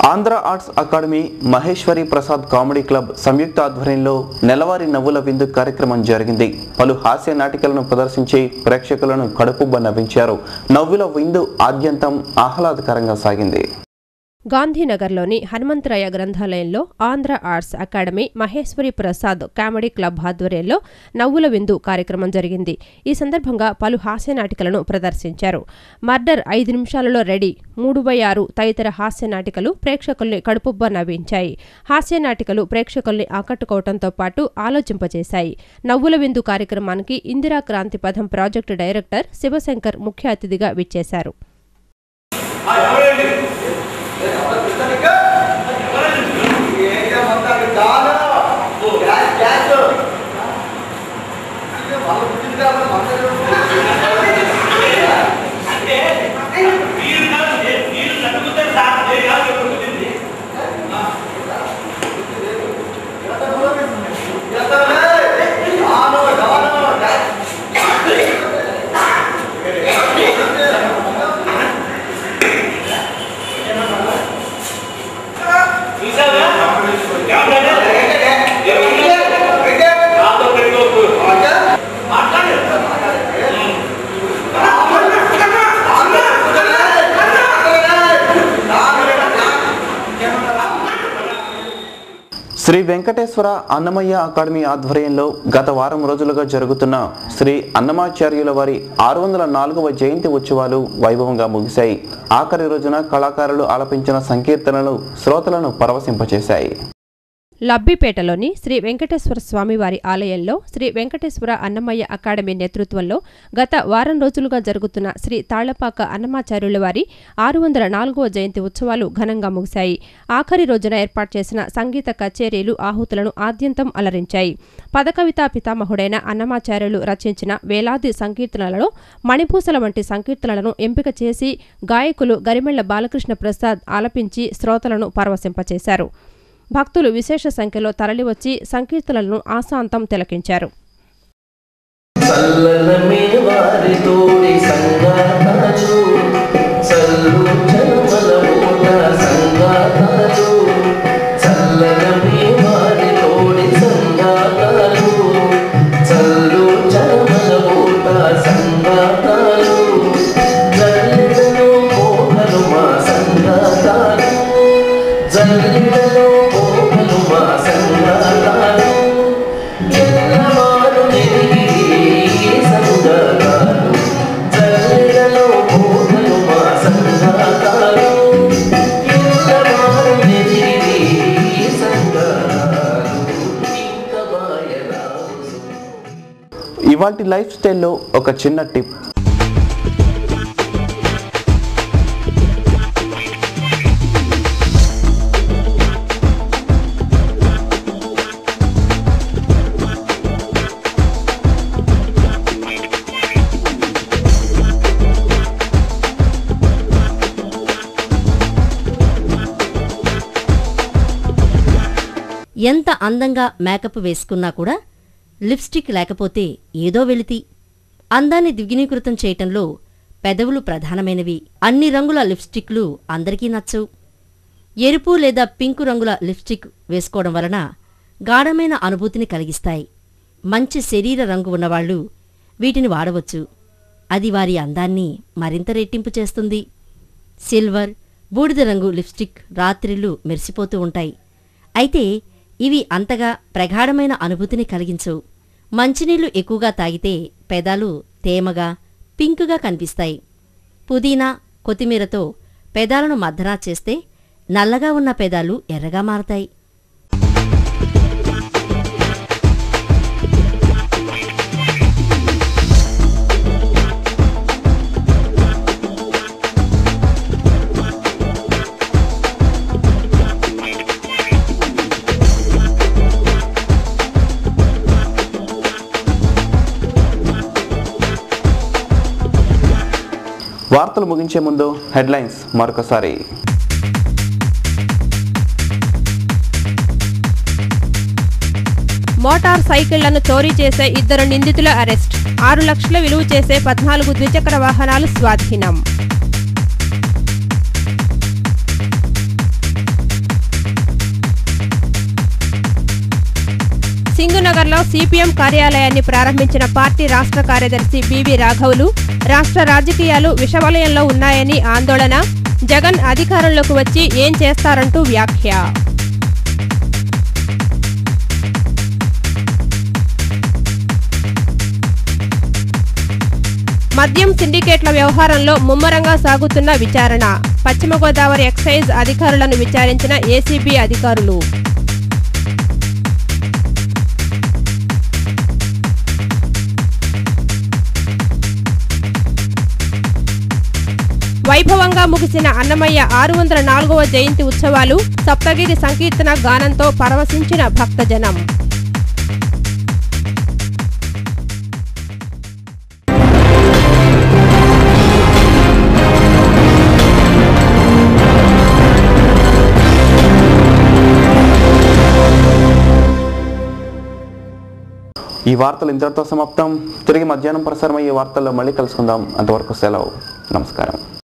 Andhra arts academy Maheshwari Prasad comedy club సంయుక్త ఆధ్వర్యంలో నెలవారీ నవ్వుల విందు కార్యక్రమం జరిగింది పలు హాస్య నాటికలను ప్రదర్శించి ప్రేక్షకులను కడుపుబ్బ నవ్వించారు నవ్వుల విందు ఆద్యంతం ఆహ్లాదకరంగా సాగింది గాంధీనగర్లోని హనుమంతరాయ గ్రంథాలయంలో Andhra arts academy Maheshwari Prasad comedy club ఆధ్వర్యంలో నవ్వుల విందు కార్యక్రమం జరిగింది ఈ సందర్భంగా పలు హాస్య నాటికలను ప్రదర్శించారు మర్డర్ ఐదు నిమిషాలలో రెడీ మూడు బై ఆరు తదితర హాస్య నాటికలు ప్రేక్షకుల్ని కడుపుబ్బ నవ్వించాయి హాస్య నాటికలు ప్రేక్షకుల్ని ఆకట్టుకోవడంతో పాటు ఆలోచింపజేశాయి నవ్వుల విందు కార్యక్రమానికి ఇందిరా క్రాంతి పథం ప్రాజెక్టు డైరెక్టర్ శివశంకర్ ముఖ్య అతిథిగా విచ్చేశారు శ్రీ వెంకటేశ్వర అన్నమయ్య అకాడమీ ఆధ్వర్యంలో గత వారం రోజులుగా జరుగుతున్న శ్రీ అన్నమాచార్యుల వారి ఆరు వందల నాలుగవ జయంతి ఉత్సవాలు వైభవంగా ముగిశాయి ఆఖరి రోజున కళాకారులు ఆలపించిన సంకీర్తనలు శ్రోతలను పరవశింపచేశాయి లబ్బిపేటలోని శ్రీ వెంకటేశ్వర స్వామివారి ఆలయంలో శ్రీ వెంకటేశ్వర అన్నమయ్య అకాడమీ నేతృత్వంలో గత వారం రోజులుగా జరుగుతున్న శ్రీ తాళ్లపాక అన్నమాచార్యుల వారి ఆరు వందల నాలుగవ జయంతి ఉత్సవాలు ఘనంగా ముగిశాయి ఆఖరి రోజున ఏర్పాటు చేసిన సంగీత కచేరీలు ఆహుతులను ఆద్యంతం అలరించాయి పదకవితా పితామహుడైన అన్నమాచార్యులు రచించిన వేలాది సంకీర్తనలలో మణిపూసల వంటి సంకీర్తనలను ఎంపిక చేసి గాయకులు గరిమెళ్ల బాలకృష్ణ ప్రసాద్ ఆలపించి శ్రోతలను పరవశింపచేశారు భక్తులు విశేష సంఖ్యలో తరలివచ్చి సంకీర్తనలను ఆశాంతం తిలకించారు చల్లనమే వారి తోడి సంగాతాలు చల్లు చలమల మూట సంగాతాలు చల్లనమే వారి తోడి సంగాతాలు చల్లు చలమల మూట సంగాతాలు జల్లెడలో పోగలు మా సంగాతాలు జల్లెడలో పోగలు మా సంగాతాలు ఎల్లవారు నెరిగి సంగాతాలు జల్లెడలో పోగలు మా సంగాతాలు ఎల్లవారు నెరిగి సంగాతాలు ఇంక మాయరావు ఇవాల్టి లైఫ్ స్టైల్లో ఒక చిన్న టిప్ ఎంత అందంగా మేకప్ వేసుకున్నా కూడా లిప్స్టిక్ లేకపోతే ఏదో వెలితి అందాన్ని ద్విగుణీకృతం చేయటంలో పెదవులు ప్రధానమైనవి అన్ని రంగుల లిప్స్టిక్లు అందరికీ నచ్చవు ఎరుపు లేదా పింకు రంగుల లిప్స్టిక్ వేసుకోవడం వలన గాఢమైన అనుభూతిని కలిగిస్తాయి మంచి శరీర రంగు ఉన్నవాళ్లు వీటిని వాడవచ్చు అది వారి అందాన్ని మరింత రెట్టింపు చేస్తుంది సిల్వర్ బూడిద రంగు లిప్స్టిక్ రాత్రిళ్ళు మెరిసిపోతూ ఉంటాయి అయితే ఇవి అంతగా ప్రగాఢమైన అనుభూతిని కలిగించవు మంచినీళ్లు ఎక్కువగా తాగితే పెదాలు తేమగా పింకుగా కనిపిస్తాయి పుదీనా కొత్తిమీరతో పెదాలను మద్దనా చేస్తే నల్లగా ఉన్న పెదాలు ఎర్రగా మారతాయి వార్తలు ముగించే ముందు హెడ్లైన్స్ మరొకసారి మోటార్ సైకిళ్లను చోరీ చేసే ఇద్దరు నిందితుల అరెస్ట్ ఆరు లక్షల విలువ చేసే పద్నాలుగు ద్విచక్ర వాహనాలు స్వాధీనం సింగునగర్లో సిపిఎం కార్యాలయాన్ని ప్రారంభించిన పార్టీ రాష్ట్ర కార్యదర్శి బివి రాఘవులు రాష్ట్ర రాజకీయాలు విషవలయంలో ఉన్నాయని ఆందోళన జగన్ అధికారంలోకి వచ్చి ఏం చేస్తారంటూ వ్యాఖ్య మద్యం సిండికేట్ల వ్యవహారంలో ముమ్మరంగా సాగుతున్న విచారణ పశ్చిమ గోదావరి ఎక్సైజ్ అధికారులను విచారించిన ఏసీబీ అధికారులు వైభవంగా ముగిసిన అన్నమయ్య ఆరు వందల నాలుగవ జయంతి ఉత్సవాలు సప్తగిరి సంకీర్తన గానంతో పరవశించిన భక్తజనం ఈ వార్తలు ఇంతటితో సమాప్తం తిరిగి మధ్యాహ్నం ప్రసారమయ్యే వార్తల్లో మళ్ళీ కలుసుకుందాం అంతవరకు సెలవు నమస్కారం